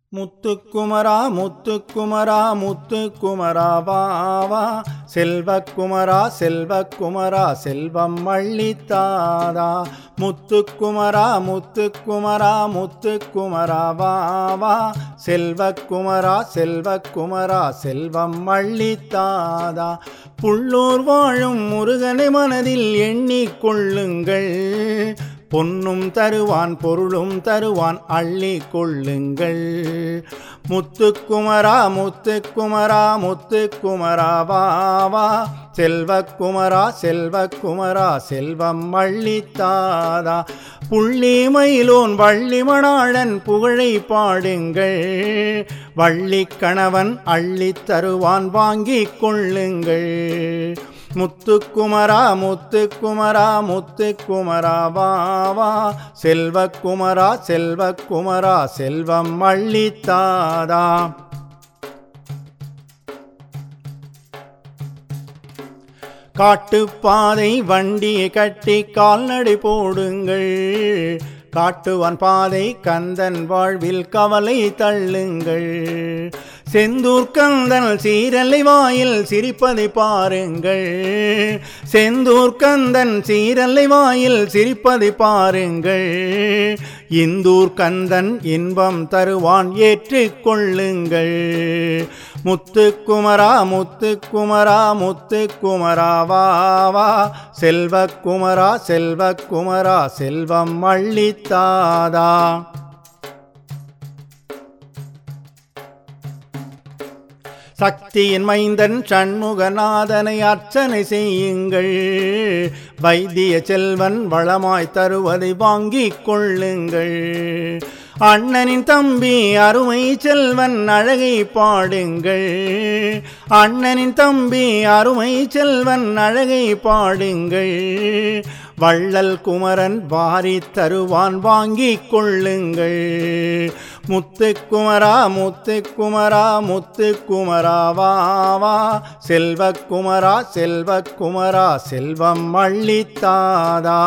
முத்துக்குமரா முத்துக்குமரா முத்துக்குமரா வாவா செல்வக்குமரா செல்வக்குமரா செல்வம் அள்ளித்தாதா முத்துக்குமரா முத்துக்குமரா முத்துக்குமரா வாவா செல்வக்குமரா செல்வக்குமரா செல்வம் அள்ளித்தாதா புள்ளூர் வாழும் முருகனை மனதில் எண்ணிக்கொள்ளுங்கள் பொன்னும் தருவான் பொருளும் தருவான் அள்ளி கொள்ளுங்கள் முத்துக்குமரா முத்துக்குமரா முத்துக்குமரா வாவா செல்வக்குமரா செல்வக்குமரா செல்வம் அள்ளித்தாதா புள்ளி மயிலோன் வள்ளி மணாளன் புகழை பாடுங்கள் வள்ளி கணவன் அள்ளித் தருவான் வாங்கிக் கொள்ளுங்கள் முத்துக்குமரா முத்துக்குமரா முத்துக்குமரா வாவா செல்வக்குமரா செல்வக்குமரா செல்வம் அள்ளித்தாதா காட்டுப்பாதை வண்டியை கட்டி கால்நடை போடுங்கள் காட்டுவான் பாதை கந்தன் வாழ்வில் கவலை தள்ளுங்கள் செந்தூர் கந்தன் சீரலை வாயில் சிரிப்பதை பாருங்கள் செந்தூர் கந்தன் சீரலை வாயில் சிரிப்பதை பாருங்கள் இந்தூர் கந்தன் இன்பம் தருவான் ஏற்றுக்கொள்ளுங்கள் முத்துக்குமரா முத்துக்குமரா முத்துக்குமரா வாவா செல்வக்குமரா செல்வக்குமரா செல்வம் அள்ளித்தாதா சக்தியின் மைந்தன் சண்முகநாதனை அர்ச்சனை செய்யுங்கள் வைத்திய செல்வன் வளமாய் தருவதை வாங்கிக் கொள்ளுங்கள் அண்ணனின் தம்பி அருமை செல்வன் அழகை பாடுங்கள் அண்ணனின் தம்பி அருமை செல்வன் அழகை பாடுங்கள் வள்ளல் குமரன் வாரி தருவான் வாங்கிக் கொள்ளுங்கள் முத்துக்குமரா முத்துக்குமரா முத்துக்குமரா வாவா செல்வக்குமரா செல்வக்குமரா செல்வம் அள்ளித்தாதா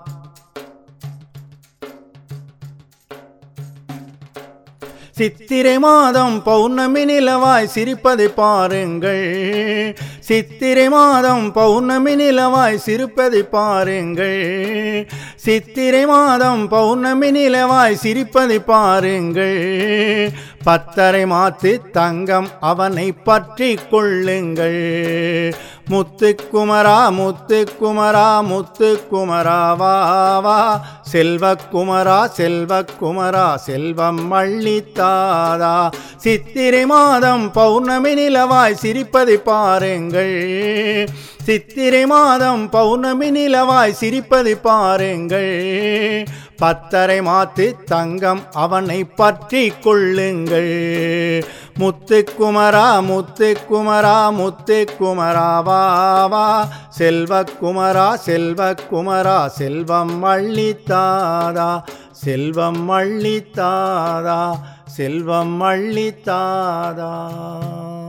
சித்திரை மாதம் பௌர்ணமி நிலவாய் சிரிப்பதை பாருங்கள் சித்திரை மாதம் பௌர்ணமி நிலவாய் சிரிப்பதை பாருங்கள் சித்திரை மாதம் பௌர்ணமி நிலவாய் சிரிப்பதை பாருங்கள் பத்தரை மாத்து தங்கம் அவனை பற்றி கொள்ளுங்கள் முத்துக்குமரா முத்துக்குமரா முத்துக்குமரா வாவா செல்வக்குமரா செல்வக்குமரா செல்வம் அள்ளித்தாதா சித்திரை மாதம் பௌர்ணமி நிலவாய் சிரிப்பதை பாருங்கள் சித்திரை மாதம் பௌர்ணமி நிலவாய் சிரிப்பதை பாருங்கள் பத்தரை மாத்து தங்கம் அவனை பற்றி கொள்ளுங்கள் முத்துக்குமரா முத்துக்குமரா முத்துக்குமரா வாவா செல்வக்குமரா செல்வக்குமரா செல்வம் அள்ளித்தாதா செல்வம் அள்ளித்தாதா செல்வம் அள்ளித்தாதா